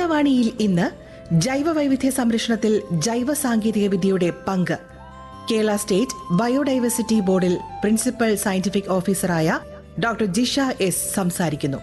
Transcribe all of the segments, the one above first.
ഹരിതവാണിയിൽ ഇന്ന് ജൈവ വൈവിധ്യ സംരക്ഷണത്തിൽ ജൈവ സാങ്കേതിക വിദ്യയുടെ പങ്ക് കേരള സ്റ്റേറ്റ് ബയോഡൈവേഴ്സിറ്റി ബോർഡിൽ പ്രിൻസിപ്പൽ സയന്റിഫിക് ഓഫീസറായ ഡോക്ടർ ജിഷ എസ് സംസാരിക്കുന്നു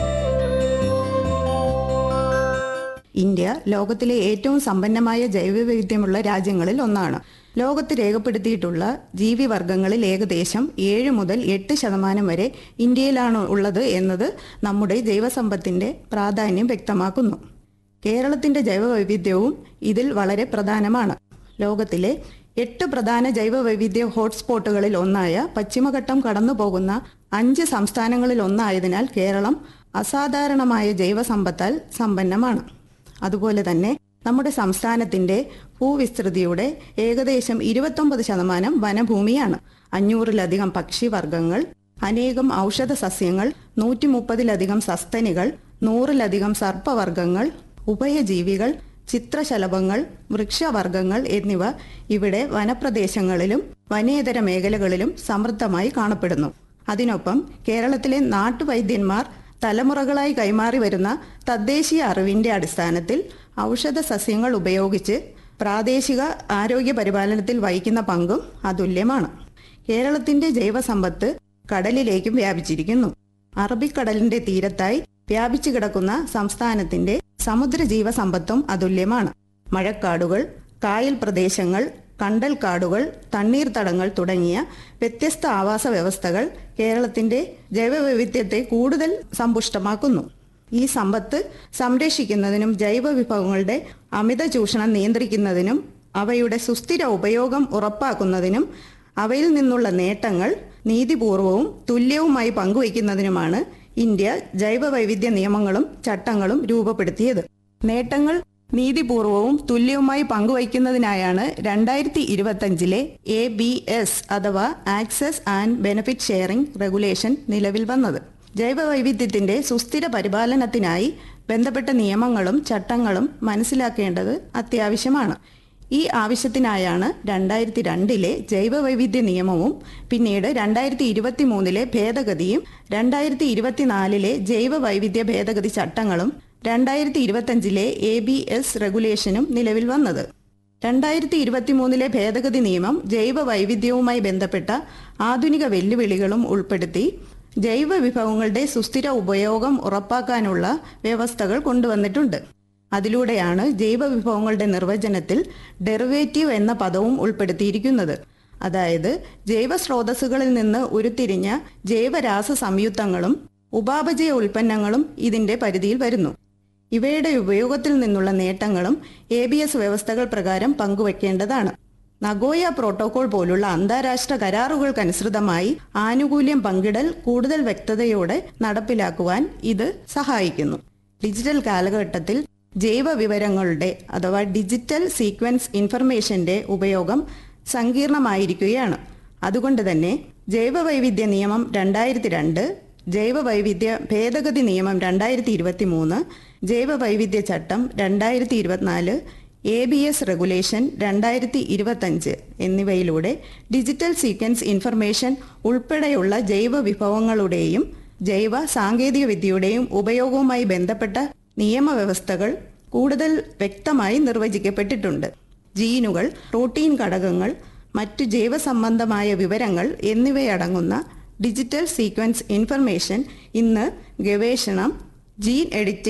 ഇന്ത്യ ലോകത്തിലെ ഏറ്റവും സമ്പന്നമായ ജൈവവൈവിധ്യമുള്ള രാജ്യങ്ങളിൽ ഒന്നാണ് ലോകത്ത് രേഖപ്പെടുത്തിയിട്ടുള്ള ജീവിവർഗങ്ങളിൽ ഏകദേശം ഏഴ് മുതൽ എട്ട് ശതമാനം വരെ ഇന്ത്യയിലാണ് ഉള്ളത് എന്നത് നമ്മുടെ ജൈവസമ്പത്തിന്റെ പ്രാധാന്യം വ്യക്തമാക്കുന്നു കേരളത്തിന്റെ ജൈവവൈവിധ്യവും ഇതിൽ വളരെ പ്രധാനമാണ് ലോകത്തിലെ എട്ട് പ്രധാന ജൈവവൈവിധ്യ ഹോട്ട്സ്പോട്ടുകളിൽ ഒന്നായ പശ്ചിമഘട്ടം കടന്നുപോകുന്ന അഞ്ച് സംസ്ഥാനങ്ങളിൽ ഒന്നായതിനാൽ കേരളം അസാധാരണമായ ജൈവസമ്പത്താൽ സമ്പന്നമാണ് അതുപോലെ തന്നെ നമ്മുടെ സംസ്ഥാനത്തിന്റെ ഭൂവിസ്തൃതിയുടെ ഏകദേശം ഇരുപത്തൊമ്പത് ശതമാനം വനഭൂമിയാണ് അഞ്ഞൂറിലധികം പക്ഷിവർഗങ്ങൾ അനേകം ഔഷധ സസ്യങ്ങൾ നൂറ്റി മുപ്പതിലധികം സസ്തനികൾ നൂറിലധികം സർപ്പവർഗങ്ങൾ ഉഭയജീവികൾ ചിത്രശലഭങ്ങൾ വൃക്ഷവർഗങ്ങൾ എന്നിവ ഇവിടെ വനപ്രദേശങ്ങളിലും വനേതര മേഖലകളിലും സമൃദ്ധമായി കാണപ്പെടുന്നു അതിനൊപ്പം കേരളത്തിലെ നാട്ടുവൈദ്യന്മാർ തലമുറകളായി കൈമാറി വരുന്ന തദ്ദേശീയ അറിവിന്റെ അടിസ്ഥാനത്തിൽ ഔഷധ സസ്യങ്ങൾ ഉപയോഗിച്ച് പ്രാദേശിക ആരോഗ്യ പരിപാലനത്തിൽ വഹിക്കുന്ന പങ്കും അതുല്യമാണ് കേരളത്തിന്റെ ജൈവസമ്പത്ത് കടലിലേക്കും വ്യാപിച്ചിരിക്കുന്നു അറബിക്കടലിന്റെ തീരത്തായി വ്യാപിച്ചു കിടക്കുന്ന സംസ്ഥാനത്തിന്റെ സമുദ്ര ജീവസമ്പത്തും അതുല്യമാണ് മഴക്കാടുകൾ കായൽ പ്രദേശങ്ങൾ കണ്ടൽക്കാടുകൾ തണ്ണീർത്തടങ്ങൾ തുടങ്ങിയ വ്യത്യസ്ത ആവാസ വ്യവസ്ഥകൾ കേരളത്തിന്റെ ജൈവവൈവിധ്യത്തെ കൂടുതൽ സമ്പുഷ്ടമാക്കുന്നു ഈ സമ്പത്ത് സംരക്ഷിക്കുന്നതിനും ജൈവ വിഭവങ്ങളുടെ അമിത ചൂഷണം നിയന്ത്രിക്കുന്നതിനും അവയുടെ സുസ്ഥിര ഉപയോഗം ഉറപ്പാക്കുന്നതിനും അവയിൽ നിന്നുള്ള നേട്ടങ്ങൾ നീതിപൂർവവും തുല്യവുമായി പങ്കുവയ്ക്കുന്നതിനുമാണ് ഇന്ത്യ ജൈവവൈവിധ്യ നിയമങ്ങളും ചട്ടങ്ങളും രൂപപ്പെടുത്തിയത് നേട്ടങ്ങൾ നീതിപൂർവവും തുല്യവുമായി പങ്കുവയ്ക്കുന്നതിനായാണ് രണ്ടായിരത്തി ഇരുപത്തഞ്ചിലെ എ ബി എസ് അഥവാ access and benefit sharing regulation നിലവിൽ വന്നത് ജൈവവൈവിധ്യത്തിന്റെ സുസ്ഥിര പരിപാലനത്തിനായി ബന്ധപ്പെട്ട നിയമങ്ങളും ചട്ടങ്ങളും മനസ്സിലാക്കേണ്ടത് അത്യാവശ്യമാണ് ഈ ആവശ്യത്തിനായാണ് രണ്ടായിരത്തി രണ്ടിലെ ജൈവവൈവിധ്യ നിയമവും പിന്നീട് രണ്ടായിരത്തി ഇരുപത്തി മൂന്നിലെ ഭേദഗതിയും രണ്ടായിരത്തി ഇരുപത്തിനാലിലെ ജൈവവൈവിധ്യ ഭേദഗതി ചട്ടങ്ങളും രണ്ടായിരത്തി ഇരുപത്തഞ്ചിലെ എ ബി എസ് റെഗുലേഷനും നിലവിൽ വന്നത് രണ്ടായിരത്തി ഇരുപത്തിമൂന്നിലെ ഭേദഗതി നിയമം ജൈവ വൈവിധ്യവുമായി ബന്ധപ്പെട്ട ആധുനിക വെല്ലുവിളികളും ഉൾപ്പെടുത്തി ജൈവ വിഭവങ്ങളുടെ സുസ്ഥിര ഉപയോഗം ഉറപ്പാക്കാനുള്ള വ്യവസ്ഥകൾ കൊണ്ടുവന്നിട്ടുണ്ട് അതിലൂടെയാണ് ജൈവ വിഭവങ്ങളുടെ നിർവചനത്തിൽ ഡെറിവേറ്റീവ് എന്ന പദവും ഉൾപ്പെടുത്തിയിരിക്കുന്നത് അതായത് ജൈവ സ്രോതസ്സുകളിൽ നിന്ന് ഉരുത്തിരിഞ്ഞ ജൈവരാസ സംയുക്തങ്ങളും ഉപാപചയ ഉൽപ്പന്നങ്ങളും ഇതിന്റെ പരിധിയിൽ വരുന്നു ഇവയുടെ ഉപയോഗത്തിൽ നിന്നുള്ള നേട്ടങ്ങളും എ ബി എസ് വ്യവസ്ഥകൾ പ്രകാരം പങ്കുവയ്ക്കേണ്ടതാണ് നഗോയ പ്രോട്ടോകോൾ പോലുള്ള അന്താരാഷ്ട്ര കരാറുകൾക്കനുസൃതമായി ആനുകൂല്യം പങ്കിടൽ കൂടുതൽ വ്യക്തതയോടെ നടപ്പിലാക്കുവാൻ ഇത് സഹായിക്കുന്നു ഡിജിറ്റൽ കാലഘട്ടത്തിൽ ജൈവ വിവരങ്ങളുടെ അഥവാ ഡിജിറ്റൽ സീക്വൻസ് ഇൻഫർമേഷന്റെ ഉപയോഗം സങ്കീർണമായിരിക്കുകയാണ് അതുകൊണ്ട് തന്നെ ജൈവവൈവിധ്യ നിയമം രണ്ടായിരത്തി രണ്ട് ജൈവവൈവിധ്യ ഭേദഗതി നിയമം രണ്ടായിരത്തി ഇരുപത്തി മൂന്ന് ജൈവവൈവിധ്യ ചട്ടം രണ്ടായിരത്തി ഇരുപത്തിനാല് എ ബി എസ് റെഗുലേഷൻ രണ്ടായിരത്തി ഇരുപത്തഞ്ച് എന്നിവയിലൂടെ ഡിജിറ്റൽ സീക്വൻസ് ഇൻഫർമേഷൻ ഉൾപ്പെടെയുള്ള ജൈവ വിഭവങ്ങളുടെയും ജൈവ സാങ്കേതിക വിദ്യയുടെയും ഉപയോഗവുമായി ബന്ധപ്പെട്ട നിയമവ്യവസ്ഥകൾ കൂടുതൽ വ്യക്തമായി നിർവചിക്കപ്പെട്ടിട്ടുണ്ട് ജീനുകൾ പ്രോട്ടീൻ ഘടകങ്ങൾ മറ്റു ജൈവസംബന്ധമായ വിവരങ്ങൾ എന്നിവയടങ്ങുന്ന ഡിജിറ്റൽ സീക്വൻസ് ഇൻഫർമേഷൻ ഇന്ന് ഗവേഷണം ജീൻ എഡിറ്റിംഗ്